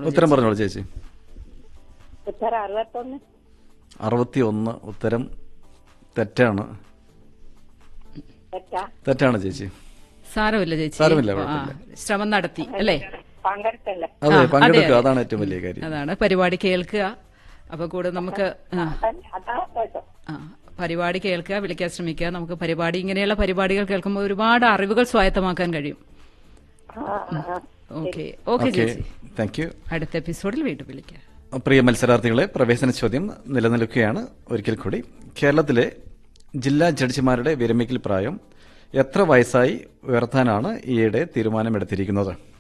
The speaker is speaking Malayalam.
ഉത്തരം പറഞ്ഞോളൂ ചേച്ചി ഉത്തരം അറുപത്തൊന്ന് അറുപത്തി ഒന്ന് ഉത്തരം തെറ്റാണ് തെറ്റാ തെറ്റാണ് ചേച്ചി സാരമില്ല ചേച്ചി സാരമില്ല, ആ, കുഴപ്പമില്ല. ശ്രമം നടത്തി അല്ലേ പങ്കെടുത്തല്ലേ അതെ ആ, പങ്കെടുക്കുക അതെ. അതാണ് ഏറ്റവും വലിയ കാര്യം അതാണ് പരിപാടി കേൾക്കുക അപ്പൊ കൂടെ നമുക്ക് ആ, അതാ കേട്ടോ ആ, പരിപാടി കേൾക്കുക വിളിക്കാൻ ശ്രമിക്കുക നമുക്ക് പരിപാടി ഇങ്ങനെയുള്ള പരിപാടികൾ കേൾക്കുമ്പോൾ ഒരുപാട് അറിവുകൾ സ്വായത്തമാക്കാൻ കഴിയും ആ, ആ, ആ. ഓക്കെ ഓക്കെ ഓക്കെ ചേച്ചി താങ്ക് യു അടുത്ത എപ്പിസോഡിൽ വീണ്ടും വിളിക്കാം പ്രിയ മത്സരാർത്ഥികളെ പ്രവേശന ചോദ്യം നിലനിൽക്കുകയാണ് ഒരിക്കൽ കൂടി കേരളത്തിലെ ജില്ലാ ജഡ്ജിമാരുടെ വിരമിക്കൽ പ്രായം എത്ര വയസ്സായി ഉയർത്താനാണ് ഈയിടെ തീരുമാനമെടുത്തിരിക്കുന്നത്